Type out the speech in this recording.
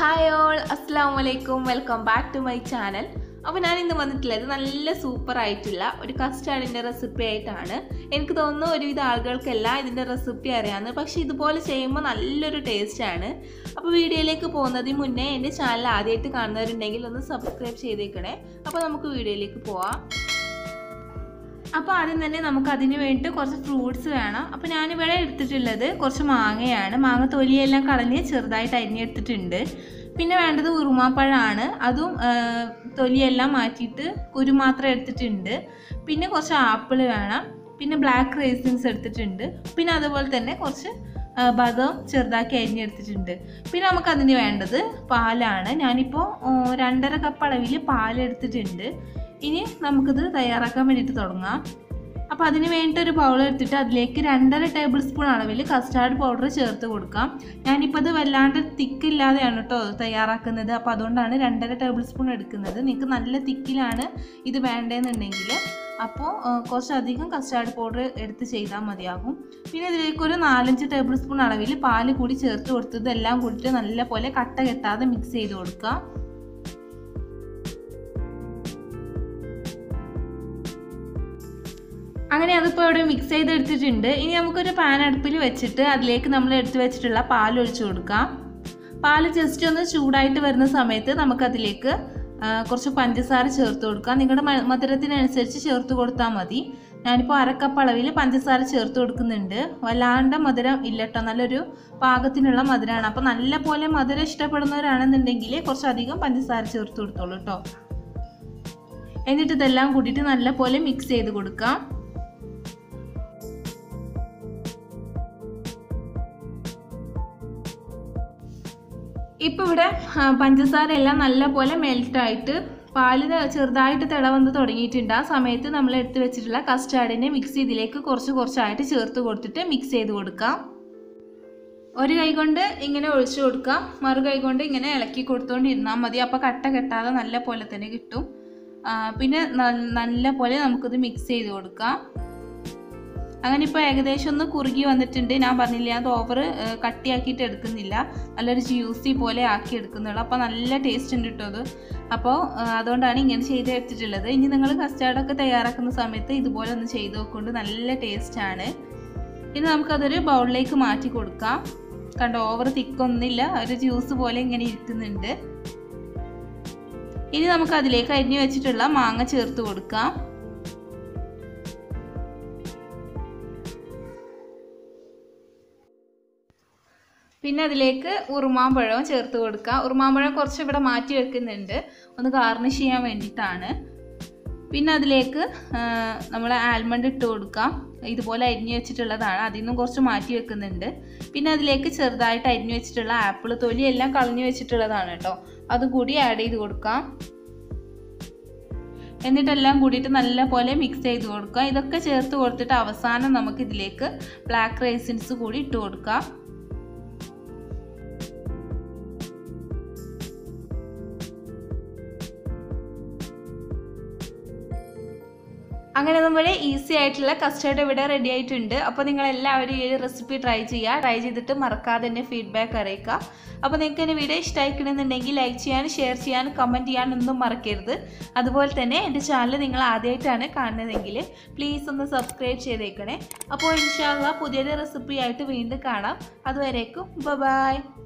hi all അസ്സാം വലൈക്കും welcome back to my channel അപ്പോൾ ഞാൻ ഇന്ന് വന്നിട്ടുള്ളത് നല്ല സൂപ്പർ ആയിട്ടുള്ള ഒരു കസ്റ്റാർഡിൻ്റെ റെസിപ്പി ആയിട്ടാണ് എനിക്ക് തോന്നുന്നു ഒരുവിധ ആളുകൾക്കെല്ലാം ഇതിൻ്റെ റെസിപ്പി അറിയാമെന്ന് പക്ഷേ ഇതുപോലെ ചെയ്യുമ്പോൾ നല്ലൊരു ടേസ്റ്റാണ് അപ്പോൾ വീഡിയോയിലേക്ക് പോകുന്നതിന് മുന്നേ എൻ്റെ ചാനൽ ആദ്യമായിട്ട് കാണുന്നവരുണ്ടെങ്കിൽ ഒന്ന് സബ്സ്ക്രൈബ് ചെയ്തേക്കണേ അപ്പോൾ നമുക്ക് വീഡിയോയിലേക്ക് പോവാം അപ്പോൾ ആദ്യം തന്നെ നമുക്ക് അതിന് വേണ്ടിയിട്ട് കുറച്ച് ഫ്രൂട്ട്സ് വേണം അപ്പോൾ ഞാനിവിടെ എടുത്തിട്ടുള്ളത് കുറച്ച് മാങ്ങയാണ് മാങ്ങ തൊലിയെല്ലാം കളഞ്ഞ് ചെറുതായിട്ട് അരിഞ്ഞെടുത്തിട്ടുണ്ട് പിന്നെ വേണ്ടത് ഉറുമാപ്പഴമാണ് അതും ആ, തൊലിയെല്ലാം മാറ്റിയിട്ട് കുരു മാത്രം എടുത്തിട്ടുണ്ട് പിന്നെ കുറച്ച് ആപ്പിൾ വേണം പിന്നെ ബ്ലാക്ക് റേസിൻസ് എടുത്തിട്ടുണ്ട് പിന്നെ അതുപോലെ തന്നെ കുറച്ച് ആ, ബദം ചെറുതാക്കി അരിഞ്ഞെടുത്തിട്ടുണ്ട് പിന്നെ നമുക്ക് അതിന് വേണ്ടത് പാലാണ് ഞാനിപ്പോൾ ആ, രണ്ടര കപ്പ് അളവിൽ പാലെടുത്തിട്ടുണ്ട് ഇനി നമുക്കിത് തയ്യാറാക്കാൻ വേണ്ടിയിട്ട് തുടങ്ങാം അപ്പോൾ അതിന് വേണ്ടിയിട്ട് ഒരു ബൗൾ എടുത്തിട്ട് അതിലേക്ക് രണ്ടര ടേബിൾ സ്പൂൺ അളവിൽ കസ്റ്റാർഡ് പൗഡർ ചേർത്ത് കൊടുക്കാം ഞാനിപ്പോൾ അത് വല്ലാണ്ട് തിക്കില്ലാതെയാണ് കേട്ടോ തയ്യാറാക്കുന്നത് അപ്പോൾ അതുകൊണ്ടാണ് രണ്ടര ടേബിൾ സ്പൂൺ എടുക്കുന്നത് നിങ്ങൾക്ക് നല്ല തിക്കിലാണ് ഇത് വേണ്ടതെന്നുണ്ടെങ്കിൽ അപ്പോൾ ആ, കുറച്ചധികം കസ്റ്റാർഡ് പൗഡർ എടുത്ത് ചെയ്താൽ മതിയാകും പിന്നെ ഇതിലേക്ക് ഒരു നാലഞ്ച് ടേബിൾ സ്പൂൺ അളവിൽ പാല് കൂടി ചേർത്ത് കൊടുത്തത് എല്ലാം കൂടിയിട്ട് നല്ലപോലെ കട്ട കെട്ടാതെ മിക്സ് ചെയ്ത് കൊടുക്കുക അങ്ങനെ അതിപ്പോൾ ഇവിടെ മിക്സ് ചെയ്തെടുത്തിട്ടുണ്ട് ഇനി നമുക്കൊരു പാൻ അടുപ്പിൽ വെച്ചിട്ട് അതിലേക്ക് നമ്മൾ എടുത്തു വെച്ചിട്ടുള്ള പാൽ ഒഴിച്ചു കൊടുക്കാം പാൽ ജസ്റ്റ് ഒന്ന് ചൂടായിട്ട് വരുന്ന സമയത്ത് നമുക്കതിലേക്ക് ആ, കുറച്ച് പഞ്ചസാര ചേർത്ത് കൊടുക്കാം നിങ്ങളുടെ മ- മധുരത്തിനനുസരിച്ച് ചേർത്ത് കൊടുത്താൽ മതി ഞാനിപ്പോൾ അരക്കപ്പ് അളവിൽ പഞ്ചസാര ചേർത്ത് കൊടുക്കുന്നുണ്ട് വല്ലാണ്ട് മധുരം ഇല്ല കേട്ടോ നല്ലൊരു പാകത്തിനുള്ള മധുരമാണ് അപ്പോൾ നല്ല പോലെ മധുരം ഇഷ്ടപ്പെടുന്നവരാണെന്നുണ്ടെങ്കിൽ കുറച്ചധികം പഞ്ചസാര ചേർത്ത് കൊടുത്തോളൂ കേട്ടോ എന്നിട്ട് ഇതെല്ലാം കൂട്ടിയിട്ട് നല്ല പോലെ മിക്സ് ചെയ്ത് കൊടുക്കാം ഇപ്പം ഇവിടെ ആ, പഞ്ചസാര എല്ലാം നല്ലപോലെ മെൽറ്റായിട്ട് പാല് ത- ചെറുതായിട്ട് തിളവന്ന് തുടങ്ങിയിട്ടുണ്ട് ആ സമയത്ത് നമ്മൾ എടുത്ത് വെച്ചിട്ടുള്ള കസ്റ്റാർഡിനെ മിക്സ് ഇതിലേക്ക് കുറച്ച് കുറച്ചായിട്ട് ചേർത്ത് കൊടുത്തിട്ട് മിക്സ് ചെയ്ത് കൊടുക്കാം ഒരു കൈ കൊണ്ട് ഇങ്ങനെ ഒഴിച്ചു കൊടുക്കാം മറു കൈ കൊണ്ട് ഇങ്ങനെ ഇളക്കി കൊടുത്തുകൊണ്ടിരുന്നാൽ മതി അപ്പോൾ കട്ട കെട്ടാതെ നല്ല പോലെ തന്നെ കിട്ടും ആ, പിന്നെ ന- നല്ല പോലെ നമുക്കിത് മിക്സ് ചെയ്ത് കൊടുക്കാം അങ്ങനെ ഇപ്പോൾ ഏകദേശം ഒന്ന് കുറുകി വന്നിട്ടുണ്ട് ഞാൻ പറഞ്ഞില്ല അത് ഓവർ കട്ടിയാക്കിയിട്ട് എടുക്കുന്നില്ല നല്ലൊരു ജ്യൂസി പോലെ ആക്കി എടുക്കുന്നുള്ളൂ അപ്പോൾ നല്ല ടേസ്റ്റ് ഉണ്ട് കേട്ടോ അത് അപ്പോൾ അതുകൊണ്ടാണ് ഇങ്ങനെ ചെയ്ത് എടുത്തിട്ടുള്ളത് ഇനി നിങ്ങൾ കസ്റ്റാർഡൊക്കെ തയ്യാറാക്കുന്ന സമയത്ത് ഇതുപോലെ ഒന്ന് ചെയ്ത് നോക്കൊണ്ട് നല്ല ടേസ്റ്റാണ് ഇനി നമുക്കതൊരു ബൗളിലേക്ക് മാറ്റി കൊടുക്കാം കണ്ടോ ഓവർ തിക്കൊന്നുമില്ല ഒരു ജ്യൂസ് പോലെ ഇങ്ങനെ ഇരിക്കുന്നുണ്ട് ഇനി നമുക്ക് അതിലേക്ക് അരിഞ്ഞു വെച്ചിട്ടുള്ള മാങ്ങ ചേർത്ത് കൊടുക്കാം പിന്നെ അതിലേക്ക് ഉറുമാമ്പഴവും ചേർത്ത് കൊടുക്കുക ഉറുമാമ്പഴം കുറച്ച് ഇവിടെ മാറ്റി വെക്കുന്നുണ്ട് ഒന്ന് ഗാർണിഷ് ചെയ്യാൻ വേണ്ടിയിട്ടാണ് പിന്നെ അതിലേക്ക് നമ്മൾ ആൽമണ്ട് ഇട്ട് കൊടുക്കാം ഇതുപോലെ അരിഞ്ഞു വെച്ചിട്ടുള്ളതാണ് അതിൽ നിന്നും കുറച്ച് മാറ്റി വെക്കുന്നുണ്ട് പിന്നെ അതിലേക്ക് ചെറുതായിട്ട് അരിഞ്ഞു വെച്ചിട്ടുള്ള ആപ്പിൾ തൊലി എല്ലാം കളഞ്ഞു വെച്ചിട്ടുള്ളതാണ് കേട്ടോ അതുകൂടി ആഡ് ചെയ്ത് കൊടുക്കാം എന്നിട്ടെല്ലാം കൂടിയിട്ട് നല്ല പോലെ മിക്സ് ചെയ്ത് കൊടുക്കുക ഇതൊക്കെ ചേർത്ത് കൊടുത്തിട്ട് അവസാനം നമുക്ക് ഇതിലേക്ക് ബ്ലാക്ക് റൈസിൻസ് കൂടി ഇട്ട് കൊടുക്കാം അങ്ങനെ നമ്മുടെ ഈസി ആയിട്ടുള്ള കസ്റ്റേർഡ് ഇവിടെ റെഡി ആയിട്ടുണ്ട് അപ്പോൾ നിങ്ങൾ എല്ലാവരും ഈ ഒരു റെസിപ്പി ട്രൈ ചെയ്യുക ട്രൈ ചെയ്തിട്ട് മറക്കാതെ തന്നെ ഫീഡ്ബാക്ക് അറിയിക്കുക അപ്പോൾ നിങ്ങൾക്ക് എൻ്റെ വീഡിയോ ഇഷ്ടമായിക്കണമെന്നുണ്ടെങ്കിൽ ലൈക്ക് ചെയ്യാനും ഷെയർ ചെയ്യാനും കമൻറ്റ് ചെയ്യാനൊന്നും മറക്കരുത് അതുപോലെ തന്നെ എൻ്റെ ചാനൽ നിങ്ങൾ ആദ്യമായിട്ടാണ് കാണുന്നതെങ്കിൽ പ്ലീസ് ഒന്ന് സബ്സ്ക്രൈബ് ചെയ്തേക്കണേ അപ്പോൾ ഇൻഷാല്ല പുതിയൊരു റെസിപ്പി ആയിട്ട് വീണ്ടും കാണാം അതുവരേക്കും ബൈ